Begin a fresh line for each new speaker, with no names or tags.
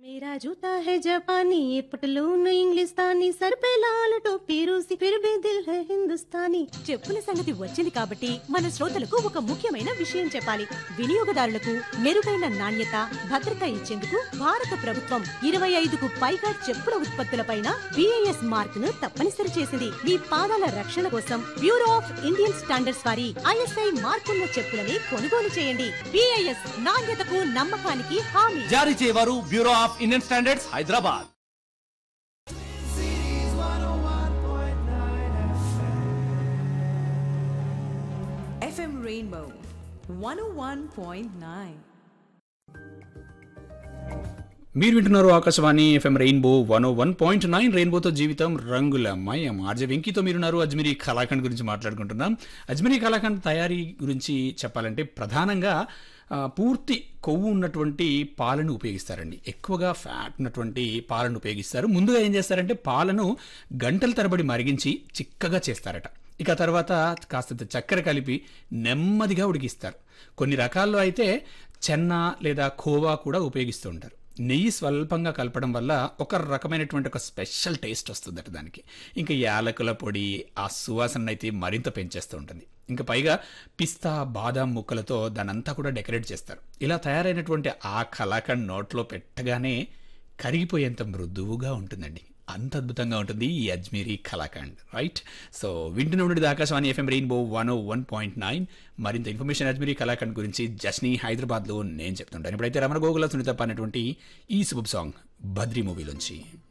मेरा जूता है जापानी ये पटलून इंग्लिस्तानी सर पे लाल टोपी रूसी फिर भी दिल है हिंदुस्तानी చెప్పుల సంగతి వచ్చింది కాబట్టి మన శ్రోతలకు ఒక ముఖ్యమైన విషయం చెప్పాలి వినియోగదారులకు మెరుగైన నాణ్యత భద్రత ఇచ్చేందుకు భారత ప్రభుత్వం ఇరవై ఐదుకు పైగా చెప్పుల ఉత్పత్తులపైన బిఐఎస్ మార్క్ ను తప్పనిసరి చేసింది మీ పాదాల రక్షణ కోసం బ్యూరో ఆఫ్ ఇండియన్ స్టాండర్డ్స్ వారి ఐఎస్ఐ మార్కున్న చెప్పులని కొనుగోలు చేయండి బిఐఎస్ నాణ్యతకు నమ్మకానికి హామీ
జారీ చేయవారు bureau of Indian standards Hyderabad
FM Rainbow 101.9.
మీరు వింటున్నారు Akashvani FM rainbow one one point nine రెయిన్బోతో జీవితం రంగుల మయం ఆర్జే వెంకీతో మీరున్నారు అజ్మీరీ కళాఖండ్ గురించి మాట్లాడుకుంటున్నాం అజ్మీరీ కళాఖండ్ తయారీ గురించి చెప్పాలంటే ప్రధానంగా ఆ, పూర్తి కొవ్వు ఉన్నటువంటి పాలను ఉపయోగిస్తారండి ఎక్కువగా ఫ్యాట్ ఉన్నటువంటి పాలను ఉపయోగిస్తారు ముందుగా ఏం చేస్తారంటే పాలను గంటల తరబడి మరిగించి చిక్కగా చేస్తారట ఇక తర్వాత కాస్తంత చక్కెర కలిపి నెమ్మదిగా ఉడికిస్తారు కొన్ని రకాల్లో అయితే చెన్న లేదా ఖోవా కూడా ఉపయోగిస్తూ ఉంటారు నెయ్యి స్వల్పంగా కలపడం వల్ల ఒక రకమైనటువంటి ఒక స్పెషల్ టేస్ట్ వస్తుందట దానికి ఇంకా యాలకుల పొడి ఆ సువాసన అయితే మరింత పెంచేస్తూ ఉంటుంది ఇంకా పైగా పిస్తా బాదాం ముక్కలతో దానంతా కూడా డెకరేట్ చేస్తారు ఇలా తయారైనటువంటి ఆ కలాకండ్ నోట్లో పెట్టగానే కరిగిపోయేంత మృదువుగా ఉంటుందండి అంత అద్భుతంగా ఉంటుంది ఈ అజ్మీరీ కలాకండ్ రైట్ సో వింటున్న ఉండేది Akashvani FM rainbow one one point nine మరింత ఇన్ఫర్మేషన్ అజ్మీరీ కలాకండ్ గురించి జస్ని హైదరాబాద్లో నేను చెప్తుంటాను ఇప్పుడైతే రమణ గోగుల సునీతప్ప అనేటువంటి ఈ శుభ సాంగ్ బద్రీ మూవీలోంచి